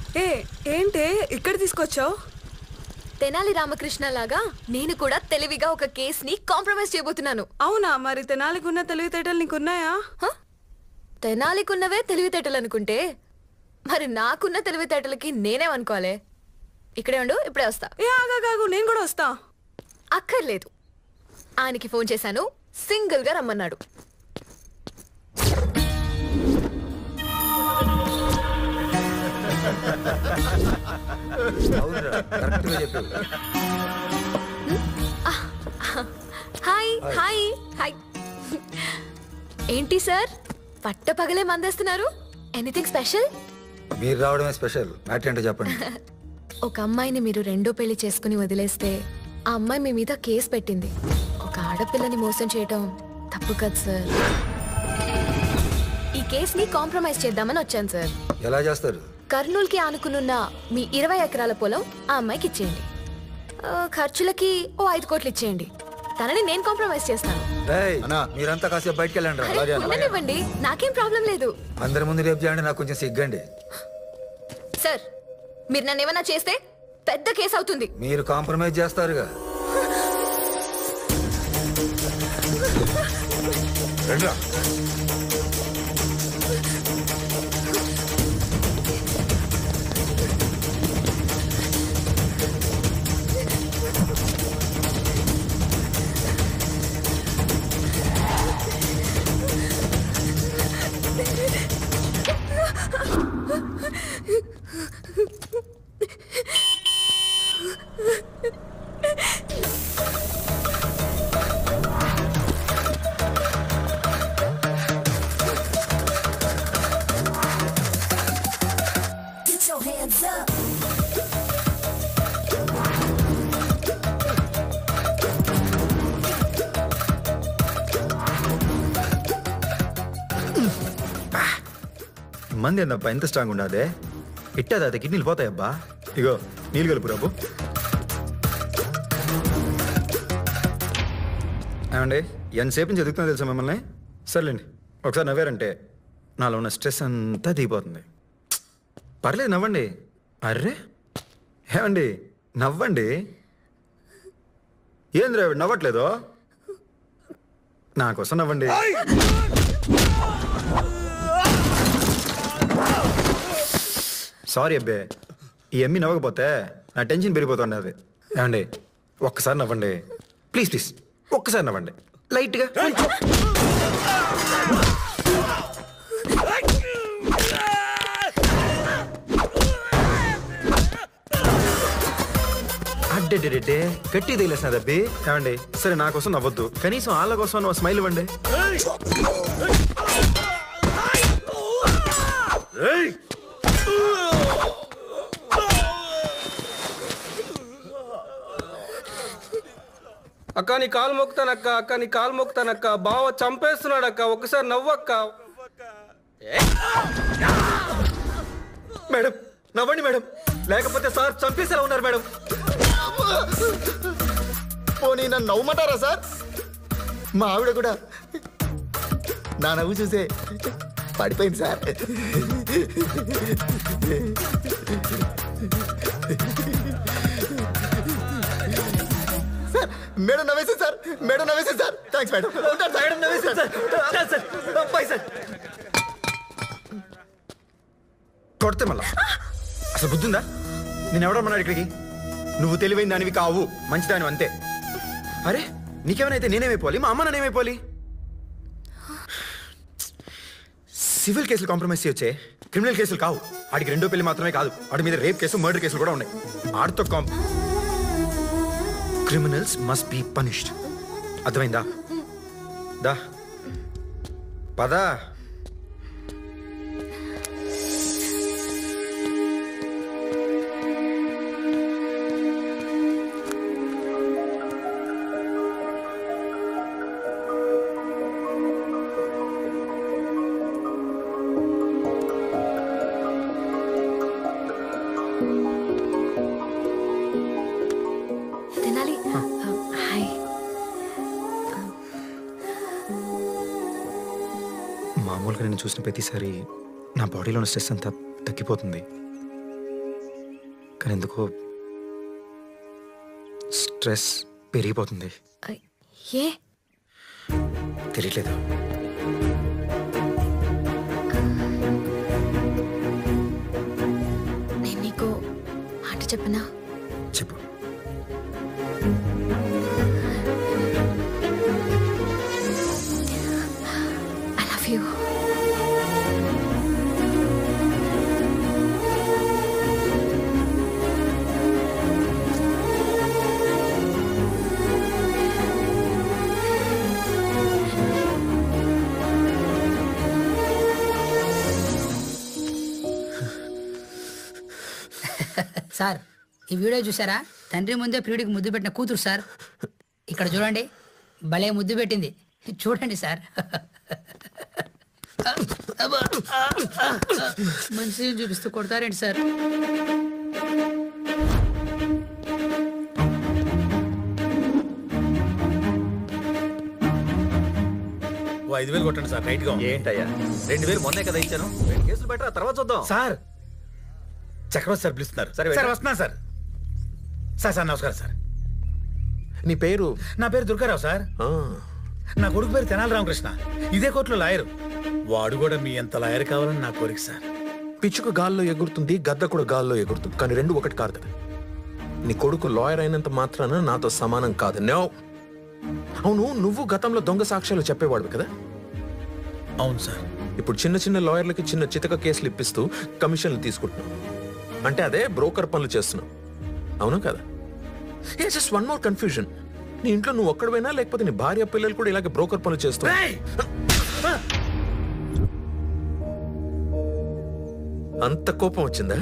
ఏ ఏంటే ఇక్కడ తీసుకొచ్చావు తెనాలి రామకృష్ణ లాగా నేను కూడా తెలివిగా ఒక కేసుని కాంప్రమైజ్ చేయబోతున్నాను అవునా మరి తెనాలికి ఉన్న తెలివితేటలు నీకున్నాయా హ? తెనాలికున్నవే తెలివితేటలు అనుకుంటే మరి నాకున్న తెలివితేటలకి నేనేమనుకోవాలి ఇక్కడే ఉండు ఇప్పుడే వస్తా ఏ ఆగా కాగు నేను కూడా వస్తా అక్కర్లేదు ఆయనకి ఫోన్ చేశాను సింగిల్ గా రమ్మన్నాడు అవునురా కరెక్ట్గా చెప్పావు హాయ్ హాయ్ హాయ్ ఏంటి సార్ పట్ట పగలే మందేస్తున్నారు ఎనీథింగ్ స్పెషల్ మీరు రావడమే స్పెషల్ మ్యాటర్ ఏంటో చెప్పండి ఒక అమ్మాయిని మీరు రెండో పెళ్లి చేసుకుని వదిలేస్తే ఆ అమ్మాయి మీ మీద కేసు పెట్టింది ఒక ఆడపిల్లని మోసం చేయటం తప్పు కదా సార్ ఈ కేసుని కాంప్రమైజ్ చేద్దామని వచ్చాను సార్ ఎలా చేస్తారు కర్నూలుకి ఆనుకునున్న మీ ఇరవై ఎకరాల పొలం ఆ అమ్మాయికి ఇచ్చేయండి ఆ, ఖర్చులకి ఓ ఐదు కోట్లు ఇచ్చేయండి తనని నేను కాంప్రమైజ్ చేస్తాను రేయ్, మీరంతా కాసేపు బయటకు వెళ్ళండి రా. అరే, ఉండనివ్వండి నాకేం ప్రాబ్లం లేదు అందరి ముందు రేపు చేయండి నాకు కొంచెం సిగ్గండి సార్ మీరు నన్ను ఏమైనా చేస్తే పెద్ద కేసు అవుతుంది మీరు కాంప్రమైజ్ చేస్తారుగా రండిరా. Get your hands up. మంది ఏందబ్బా ఎంత స్ట్రాంగ్ ఉండదే ఇట్టదా అది కిడ్నీలు పోతాయబ్బా ఇగో నీళ్ళు కలుపు రాబు ఏమండి ఎంతసేపు నుంచి ఎదుగుతుందో తెలుసా మిమ్మల్ని సర్లేండి ఒకసారి నవ్వారంటే నాలో ఉన్న స్ట్రెస్ అంతా దిగిపోతుంది పర్లేదు నవ్వండి అర్రే ఏమండి నవ్వండి ఏంది రా నవ్వట్లేదు నా కోసం నవ్వండి సారీ అబ్బే ఈ ఎమ్మి నవ్వకపోతే నా టెన్షన్ పెరిగిపోతుండే ఏమండి ఒక్కసారి నవ్వండి ప్లీజ్ ప్లీజ్ ఒక్కసారి నవ్వండి లైట్గా అడ్డెడ్డెడ్డే గట్టి తగిలేసిన దబ్బి ఏమండి సరే నా కోసం నవ్వద్దు కనీసం వాళ్ళ కోసం నువ్వు స్మైల్ ఇవ్వండి అక్క నీ కాలు మొక్కుతానక్క అక్క నీ కాలు మొక్కుతానక్క బావ చంపేస్తున్నాడు అక్క ఒకసారి నవ్వక్క మేడం నవ్వండి మేడం లేకపోతే సార్ చంపేసేలా ఉన్నారు మేడం పోనీ నన్ను నవ్వమంటారా సార్ మా ఆవిడ కూడా నా నవ్వు చూసే పడిపోయింది సార్ సార్ మేడం నవ్వేసింది సార్ మేడం నవ్వేసింది సార్ థ్యాంక్స్ మేడం ఉంటాను సార్. మేడం నవ్వేసింది సార్ సార్ అబ్బాయి సార్ కొడితే మళ్ళా అసలు బుద్ధుందా నేను ఎవడమ్మన్నాడు ఇక్కడికి నువ్వు తెలివైన దానివి కావు మంచిదానివి అంతే అరే నీకేమైనా అయితే నేనేమైపోవాలి మా అమ్మ నేనేమైపోవాలి సివిల్ కేసులు కాంప్రమైజ్ చేయొచ్చే క్రిమినల్ కేసులు కావు ఆడికి రెండో పెళ్లి మాత్రమే కాదు ఆడి మీద రేప్ కేసు మర్డర్ కేసులు కూడా ఉన్నాయి ఆడితో కాంప్ క్రిమినల్స్ మస్ట్ బీ పనిష్డ్ అర్థమైందా దా పదా తినాలి హాయ్ మామూలుగా నేను చూసిన ప్రతిసారి నా బాడీలో ఉన్న స్ట్రెస్ అంతా తగ్గిపోతుంది కానీ ఎందుకో స్ట్రెస్ పెరిగిపోతుంది ఐ, ఏ తెలియట్లేదు నేను నీకు మాట చెప్పనా చెప్పు ఐ లవ్ యూ సార్ ఈ వీడియో చూసారా తండ్రి ముందే ప్రియుడికి ముద్దు పెట్టిన కూతురు సార్ ఇక్కడ చూడండి భలే ముద్దు పెట్టింది చూడండి సార్ మంచి చూపిస్తూ కొడతారేంటి సార్ ఓ ఐదు వేలు కొట్టండి సార్ రైట్ గా ఉంది. ఏంటయ్యా రెండు వేలు మొన్నే కదా ఇచ్చాను రెండు కేసులు బెటర్ ఆ తర్వాత చూద్దాం సార్ చక్రవర్తి సార్ పిలుస్తున్నారు సరే, సార్ వెళ్ళు. వస్తున్నాను సార్ సార్ సార్ నమస్కారం సార్ నీ పేరు నా పేరు దుర్గారావు సార్ ఆ, నా కొడుకు పేరు తెనాలి రామకృష్ణ ఇదే కోర్టులో లాయరు వాడు కూడా మీ ఎంత లాయర్ కావాలని నా కోరిక సార్ పిచ్చుక గాల్లో ఎగురుతుంది గద్ద కూడా గాల్లో ఎగురుతుంది కానీ రెండు ఒకటి కాదు కదా నీ కొడుకు లాయర్ అయినంత మాత్రాన నాతో సమానం కాదు నో అవును నువ్వు గతంలో దొంగ సాక్ష్యాలు చెప్పేవాడు కదా అవును సార్ ఇప్పుడు చిన్న చిన్న లాయర్లకి చిన్న చితక కేసులు ఇప్పిస్తూ కమిషన్లు తీసుకుంటున్నావు అంటే అదే బ్రోకర్ పనులు చేస్తున్నావు అవును కదా జస్ట్ వన్ మోర్ కన్ఫ్యూజన్ నీ ఇంట్లో నువ్వు ఒక్కడవైనా లేకపోతే నీ భార్య పిల్లలు కూడా ఇలాగే బ్రోకర్ పనులు చేస్తున్నావు ఏయ్! అంత కోపం వచ్చిందా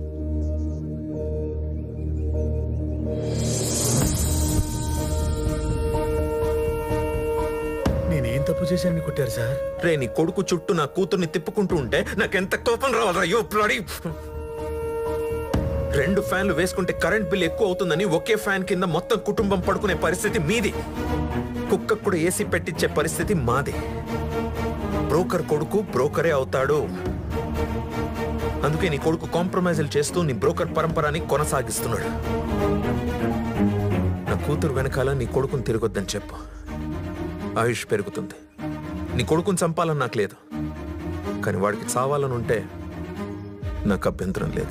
నేనేం తప్పు చేశాను కొట్టారు సార్ రే నీ కొడుకు చుట్టూ నా కూతుర్ని తిప్పుకుంటూ ఉంటే నాకెంత కోపం రావాలరా యో బ్లడీ రెండు ఫ్యాన్లు వేసుకుంటే కరెంట్ బిల్ ఎక్కువ అవుతుందని ఒకే ఫ్యాన్ కింద మొత్తం కుటుంబం పడుకునే పరిస్థితి మీది కుక్కకు కూడా ఏసీ పెట్టించే పరిస్థితి మాది బ్రోకర్ కొడుకు బ్రోకరే అవుతాడు అందుకే నీ కొడుకు కాంప్రమైజులు చేస్తూ నీ బ్రోకర్ పరంపరాని కొనసాగిస్తున్నాడు నా కూతురు వెనకాల నీ కొడుకుని తిరగొద్దని చెప్పు ఆయుష్ పెరుగుతుంది నీ కొడుకుని చంపాలని నాకు లేదు కానీ వాడికి చావాలని ఉంటే నాకు అభ్యంతరం లేదు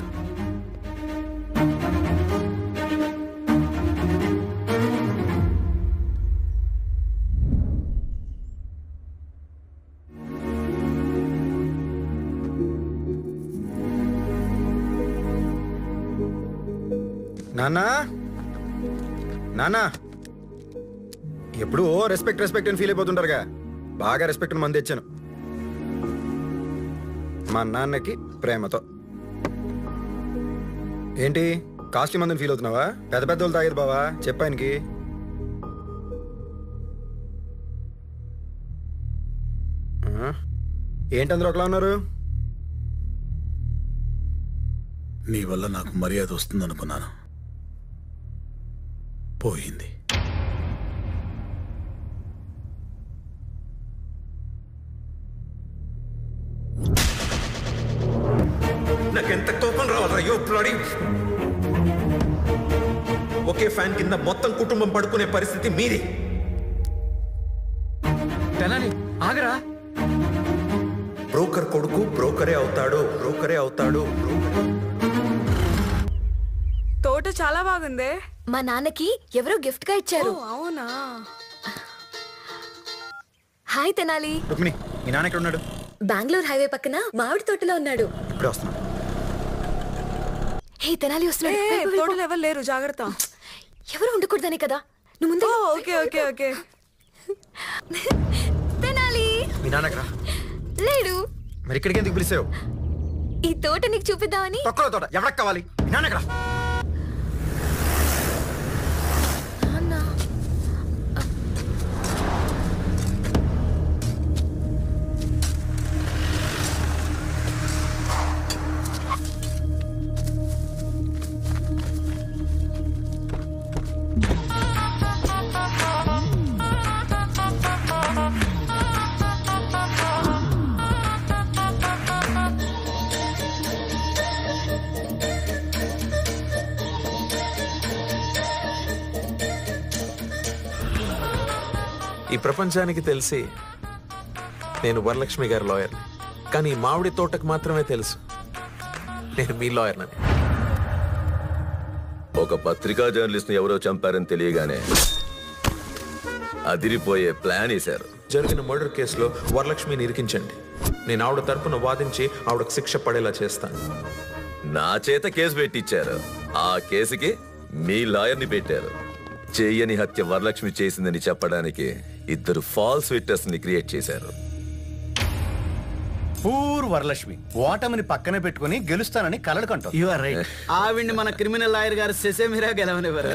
నాన్నా నాన్నా ఎప్పుడు ఓ రెస్పెక్ట్ రెస్పెక్ట్ అని ఫీల్ అయిపోతుంటారుగా బాగా రెస్పెక్ట్ మంది తెచ్చాను మా నాన్నకి ప్రేమతో ఏంటి కాస్ట్లీ మందిని ఫీల్ అవుతున్నావా పెద్ద పెద్ద వాళ్ళు తాగేది బావా చెప్పానికి ఏంటి అందరూ ఒకలా ఉన్నారు నీ వల్ల నాకు మర్యాద వస్తుందనుకున్నాను పోయింది నాకెంత కోపం రావాలరా యో బ్లడీ ఒకే ఫ్యాన్ కింద మొత్తం కుటుంబం పడుకునే పరిస్థితి మీది తెనాలి ఆగరా బ్రోకర్ కొడుకు బ్రోకరే అవుతాడు బ్రోకరే అవుతాడు బ్రోకరే తోట చాలా బాగుందే మా నాన్నకి ఎవరో గిఫ్ట్ గా ఓ ఇచ్చారు అవునా హాయ్ తెనాలి రుక్మిణి మీ నాన్న ఎక్కడ ఉన్నాడు బెంగళూరు హైవే పక్కన మామిడి తోటలో ఉన్నాడు ఇప్పుడే వస్తున్నాడు హే తెనాలి ఏ వస్తున్నాడు వెళ్ళిపో, వెళ్ళిపో. తోటలు ఎవరు లేరు జాగ్రత్త ఎవరు ఉండకూడదని కదా నువ్వు ముందే oh okay okay okay Tenali మీ నాన్న ఎక్కడ లేడు మరి ఇక్కడికి ఎందుకు పిలిచావు ఈ తోట నీకు చూపిద్దామని తొక్కలో తోట ఎవరికి కావాలి మీ నాన్న ఎక్కడ నాన్న ఈ ప్రపంచానికి తెలిసి నేను వరలక్ష్మి గారి లాయర్ కానీ ఈ మామిడి తోటకు మాత్రమే తెలుసు నేను మీ లాయర్నని ఒక పత్రికా జర్నలిస్ట్ ని ఎవరో చంపారని తెలియగానే అదిరిపోయే ప్లాన్ వేశారు జరిగిన మర్డర్ కేసులో వరలక్ష్మిని ఇరికించండి నేను ఆవిడ తరపున వాదించి ఆవిడకు శిక్ష పడేలా చేస్తాను నా చేత కేసు పెట్టించారు ఆ కేసుకి మీ లాయర్ని పెట్టారు చెయ్యని హత్య వరలక్ష్మి చేసిందని చెప్పడానికి ఇద్దరు ఫాల్స్ విట్నెస్ ని క్రియేట్ చేశారు పూర్ వరలక్ష్మి ఓటమిని పక్కన పెట్టుకుని గెలుస్తానని కలలు కంటాం యు ఆర్ రైట్ ఆవిడ్ని మన క్రిమినల్ లాయర్ గారు సెసేమిరా గెలవనివ్వరు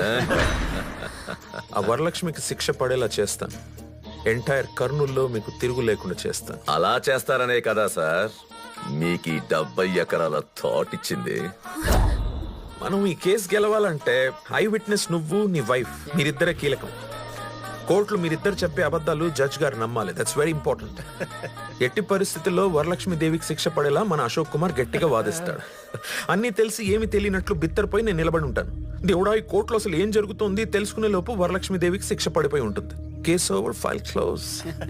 ఆ వరలక్ష్మికి శిక్ష పడేలా చేస్తాను ఎంటైర్ కర్నూల్లో మీకు తిరుగు లేకుండా చేస్తాను అలా చేస్తారనే కదా సార్ మీకు ఈ డెబ్బై ఎకరాల థాట్ ఇచ్చింది మనం ఈ కేసు గెలవాలంటే ఐ విట్నెస్ నువ్వు నీ వైఫ్ మీరిద్దరే కీలకం కోర్టులు మీరిద్దరు చెప్పే అబద్ధాలు జడ్జ్ గారు నమ్మాలి దట్స్ వెరీ ఇంపార్టెంట్ ఎట్టి పరిస్థితుల్లో వరలక్ష్మి దేవికి శిక్ష పడేలా మన అశోక్ కుమార్ గట్టిగా వాదిస్తాడు అన్నీ తెలిసి ఏమి తెలియనట్లు బిత్తరపై నేను నిలబడి ఉంటాను దేవుడా ఈ కోర్టులో అసలు ఏం జరుగుతోంది తెలుసుకునే లోపు వరలక్ష్మి దేవికి శిక్ష పడిపోయి ఉంటుంది కేసు ఓవర్ ఫైల్ క్లోజ్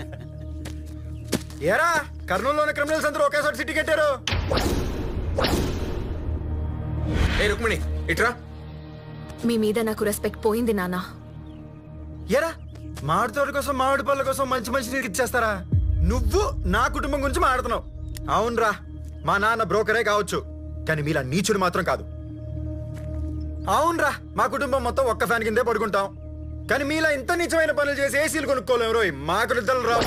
ఏరా కర్నూలులోని క్రిమినల్స్ అందరూ ఒకేసారి సిటీ కట్టారు ఏ రుక్మిణి ఇట్రా మీ మీద నాకు రెస్పెక్ట్ పోయింది నాన్న ఏరా మామిడి తోట కోసం మామిడి పళ్ళ కోసం మంచి మంచి నీకు ఇచ్చేస్తారా నువ్వు నా కుటుంబం గురించి మాట్లాడుతున్నావు అవునరా మా నాన్న బ్రోకరే కావచ్చు కానీ మీలా నీచుడు మాత్రం కాదు అవునరా మా కుటుంబం మొత్తం ఒక్క ఫ్యాన్ కిందే పడుకుంటాం కానీ మీలా ఇంత నీచమైన పనులు చేసి ఏసీలు కొనుక్కోలేము రోయ్ మాకు నిద్రలు రావు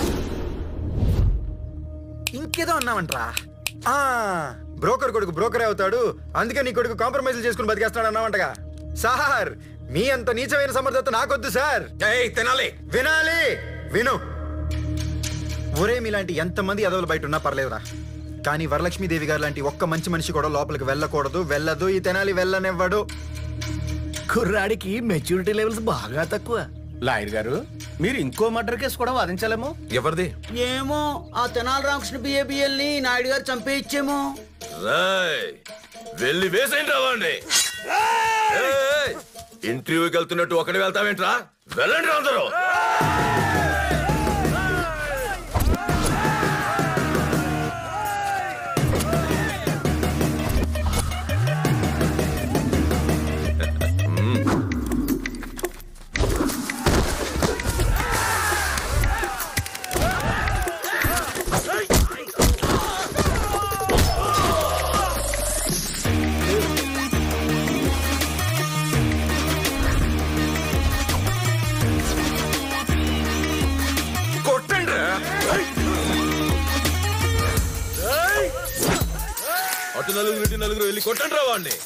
ఇంకేదో అన్నావంట్రా ఆ బ్రోకర్ కొడుకు బ్రోకరే అవుతాడు అందుకే నీ కొడుకు కాంప్రమైజ్ చేసుకుని బతికేస్తాడు అన్నావంటగా సార్ మీ అంత నీచమైన సమర్థత నాకొద్దు సార్ తినాలి వినాలి విను ఒరే మీలాంటి ఎంతమంది ఎదవలు బయట ఉన్నా పర్లేదురా కానీ వరలక్ష్మీదేవి గారు లాంటి ఒక్క మంచి మనిషి కూడా లోపలికి వెళ్ళకూడదు వెళ్ళదు ఈ తెనాలి వెళ్ళనివ్వడు కుర్రాడికి మెచ్యూరిటీ లెవెల్స్ బాగా తక్కువ లాయర్ గారు మీరు ఇంకో మర్డర్ కేసు కూడా వాదించాలేమో ఎవరిది ఏమో ఆ తెనాలి రామకృష్ణ బిఏబిఎల్ ని నాయుడు గారు చంపేయించేమో రాయ్ వెళ్ళి వేసేయండి రావండి ఇంటర్వ్యూకి వెళ్తున్నట్టు ఒకటి వెళ్తావేంట్రా వెళ్ళండి రా అందరూ కొట్టండి అటు నలుగురు ఇటు నలుగురు వెళ్ళి కొట్టండి రా వాడిని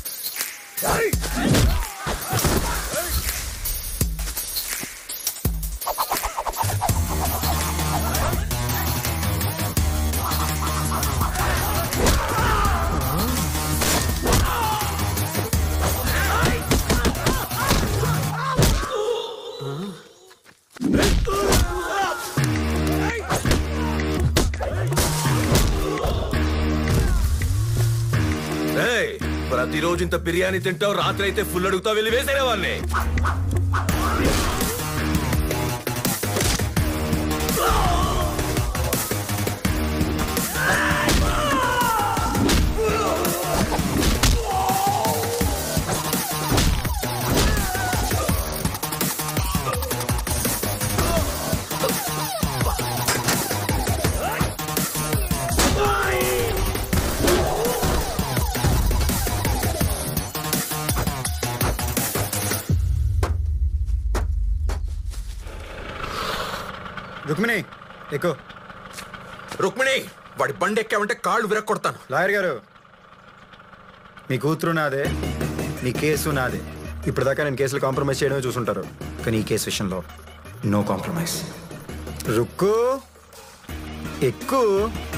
ఏయ్, ప్రతిరోజు ఇంత బిర్యానీ తింటావు రాత్రి అయితే ఫుల్ అడుగుతావు వెళ్ళి వేసేనే వాడిని రుక్మిణి ఎక్కువ రుక్మిణి వాడి బండి ఎక్కావంటే కాళ్ళు విరక్కొడతాను లాయర్ గారు మీ కూతురు నాదే మీ కేసు నాదే ఇప్పటిదాకా నేను కేసులు కాంప్రమైజ్ చేయడమే చూసుంటారు కానీ ఈ కేసు విషయంలో నో కాంప్రమైజ్ రుక్కు ఎక్కువ